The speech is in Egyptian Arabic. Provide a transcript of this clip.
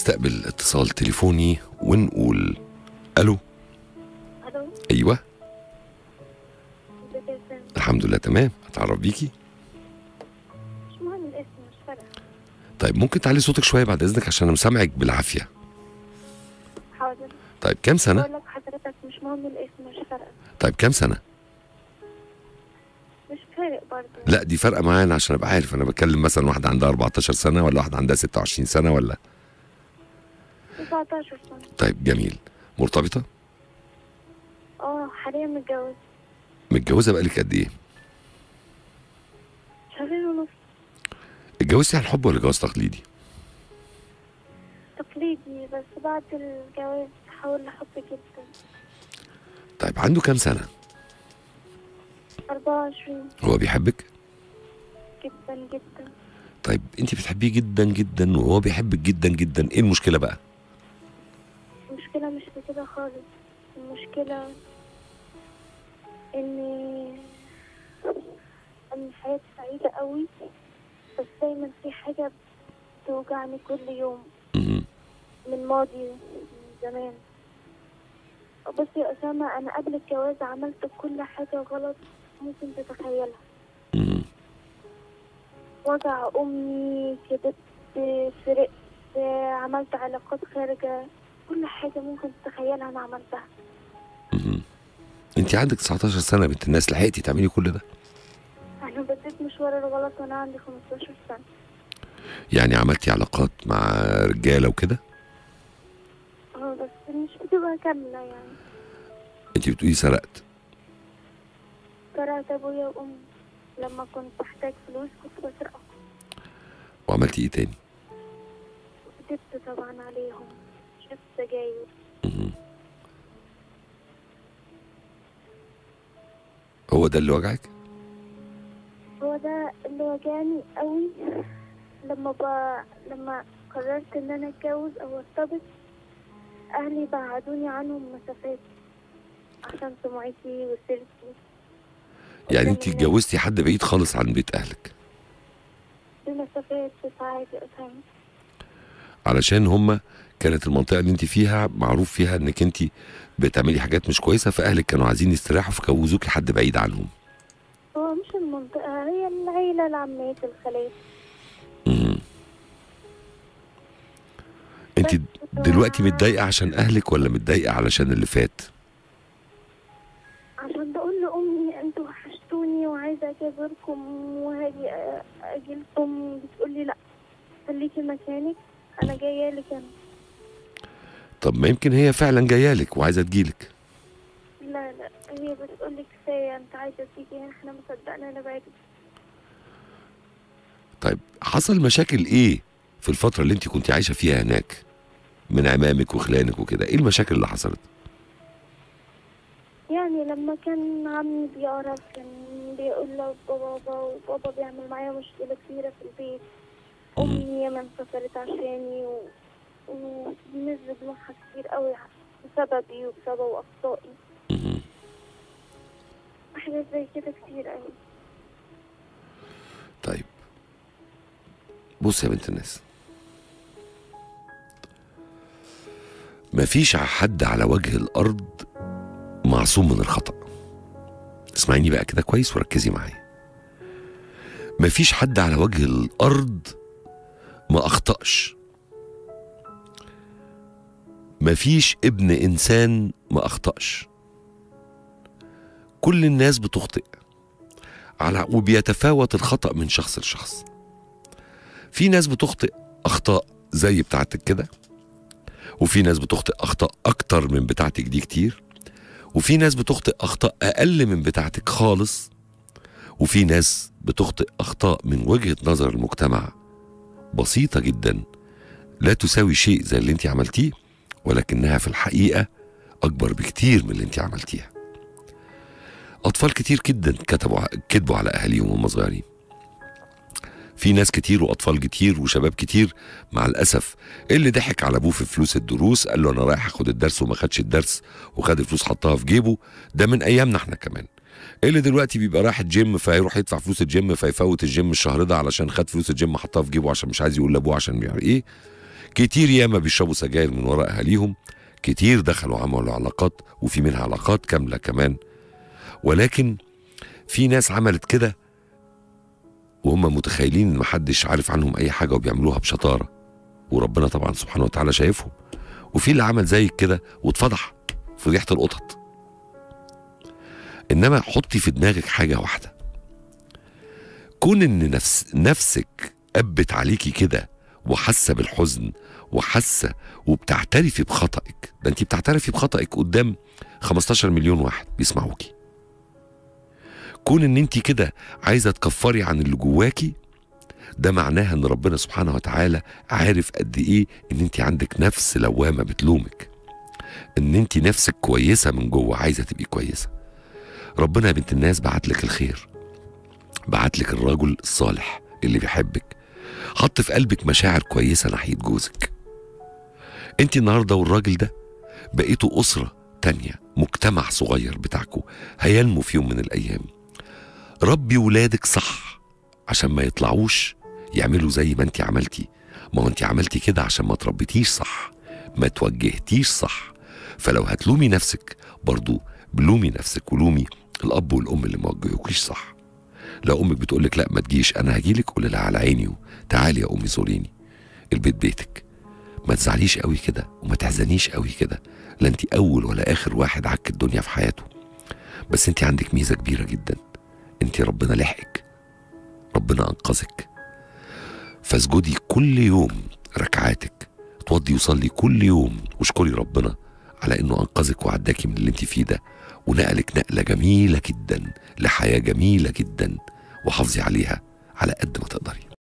استقبل اتصال تليفوني ونقول الو الو ايوه ازيك يا سام الحمد لله تمام اتعرف بيكي مش مهم الاسم مش فارقه طيب ممكن تعلي صوتك شويه بعد اذنك عشان انا مسامعك بالعافيه حاضر طيب كام سنه بقول لك حضرتك مش مهم الاسم مش فارقه طيب كام سنه مش فارق برضه لا دي فارقه معانا عشان ابقى عارف انا بتكلم مثلا واحده عندها 14 سنه ولا واحده عندها 26 سنه ولا 19 سنه طيب جميل مرتبطه اه حاليا متجوز متجوزه بقالك قد ايه شهرين ونص اتجوزتي عن حب ولا جواز تقليدي تقليدي بس بعد الجواز حاول لحب جدا طيب عنده كام سنه 24 هو بيحبك جدا جدا طيب انت بتحبيه جدا جدا وهو بيحبك جدا جدا ايه المشكله بقى المشكلة مش في كده خالص المشكلة إن إن حياتي سعيدة قوي بس دايما في حاجة بتوجعني كل يوم مهم. من ماضي من زمان بص يا أسامة أنا قبل الجواز عملت كل حاجة غلط ممكن تتخيلها مهم. وجع أمي كدبت سرقت عملت علاقات خارجة كل حاجة ممكن تتخيلها أنا عملتها مهم. انت عندك 19 سنه بنت الناس لحقتي تعملي كل ده أنا بديت مشوار الغلط وأنا عندي 15 سنة يعني عملتي علاقات مع رجاله وكده اه بس مش بتبقى كاملة يعني انت بتقولي سرقت سرقت أبويا وأمي لما كنت بحتاج فلوس كنت بسرقها وعملتي ايه تاني كدبت طبعا عليهم شفت سجاير مهم. هو ده اللي وجعك هو ده اللي وجعني قوي لما ب... لما قررت ان انا اتجوز او ارتبط اهلي بعدوني عنهم مسافات عشان سمعتي وسيرتي يعني انت اتجوزتي حد بعيد خالص عن بيت اهلك بمسافات ساعات يا اسامه علشان هما كانت المنطقه اللي انت فيها معروف فيها انك انت بتعملي حاجات مش كويسه فاهلك كانوا عايزين يستريحوا فجوزوكي حد بعيد عنهم هو مش المنطقه هي العيله العمات الخالات مهم. انت دلوقتي متضايقه عشان اهلك ولا متضايقه علشان اللي فات عشان بقول لامي انتوا وحشتوني وعايزه اجي ازوركم وهاجي أ- اجي لكم بتقول لي لا خليكي مكانك انا جايه لك انا طب ما يمكن هي فعلا جايه لك وعايزه تجيلك لا لا هي بتقول لي كفايه انت عايزه تيجي احنا مصدقنا نبعد طيب حصل مشاكل ايه في الفتره اللي انت كنت عايشه فيها هناك من عمامك وخلانك وكده ايه المشاكل اللي حصلت يعني لما كان عمي بيعرف كان بيقول له بابا وبابا بيعمل معايا مشكله كبيره في البيت امي ياما انفصلت عشاني و... ونزل دموعها كتير قوي بسببي وبسبب اخطائي مهم. حاجات زي كده كتير قوي طيب بص يا بنت الناس مفيش حد على وجه الأرض معصوم من الخطأ اسمعيني بقى كده كويس وركزي معايا مفيش حد على وجه الأرض ما أخطأش مفيش ابن إنسان ما أخطأش كل الناس بتخطئ على وبيتفاوت الخطأ من شخص لشخص في ناس بتخطئ أخطاء زي بتاعتك كده وفي ناس بتخطئ أخطاء أكتر من بتاعتك دي كتير وفي ناس بتخطئ أخطاء أقل من بتاعتك خالص وفي ناس بتخطئ أخطاء من وجهة نظر المجتمع بسيطة جدا لا تساوي شيء زي اللي انت عملتيه ولكنها في الحقيقة أكبر بكتير من اللي انت عملتيها أطفال كتير جدا كتبوا كذبوا على أهاليهم وهم صغيرين في ناس كتير وأطفال كتير وشباب كتير مع الأسف اللي ضحك على أبوه في فلوس الدروس قال له أنا رايح أخد الدرس وما خدش الدرس وخد الفلوس حطها في جيبه ده من أيامنا إحنا كمان اللي دلوقتي بيبقى رايح الجيم فيروح يدفع فلوس الجيم فيفوت الجيم الشهر ده علشان خد فلوس الجيم حطها في جيبه عشان مش عايز يقول لابوه عشان يعني ايه كتير ياما بيشربوا سجاير من وراء اهاليهم كتير دخلوا عملوا علاقات وفي منها علاقات كامله كمان ولكن في ناس عملت كده وهم متخيلين ان محدش عارف عنهم اي حاجه وبيعملوها بشطاره وربنا طبعا سبحانه وتعالى شايفهم وفي اللي عمل زي كده واتفضح فضيحه القطط انما حطي في دماغك حاجه واحده كون ان نفس نفسك قبت عليكي كده وحاسه بالحزن وحاسه وبتعترفي بخطئك ده انت بتعترفي بخطئك قدام 15 مليون واحد بيسمعوكي كون ان انت كده عايزه تكفري عن اللي جواكي ده معناها ان ربنا سبحانه وتعالى عارف قد ايه ان انت عندك نفس لوامه بتلومك ان انت نفسك كويسه من جوه عايزه تبقي كويسه ربنا يا بنت الناس بعت لك الخير بعت لك الرجل الصالح اللي بيحبك حط في قلبك مشاعر كويسه ناحيه جوزك انت النهارده والراجل ده بقيتوا اسره تانية مجتمع صغير بتاعكم هينمو في يوم من الايام ربي ولادك صح عشان ما يطلعوش يعملوا زي ما انت عملتي ما هو انت عملتي كده عشان ما تربيتيش صح ما توجهتيش صح فلو هتلومي نفسك برضو بلومي نفسك ولومي الاب والام اللي ما وجهوكيش صح لو امك بتقولك لا ما تجيش انا هجيلك قولي لها على عيني تعالي يا امي زوريني البيت بيتك ما تزعليش قوي كده وما تحزنيش قوي كده لا انت اول ولا اخر واحد عك الدنيا في حياته بس انت عندك ميزه كبيره جدا انت ربنا لحقك ربنا انقذك فاسجدي كل يوم ركعاتك توضي وصلي كل يوم واشكري ربنا على انه انقذك وعداكي من اللي انت فيه ده ونقلك نقله جميله جدا لحياه جميله جدا وحافظي عليها على قد ما تقدري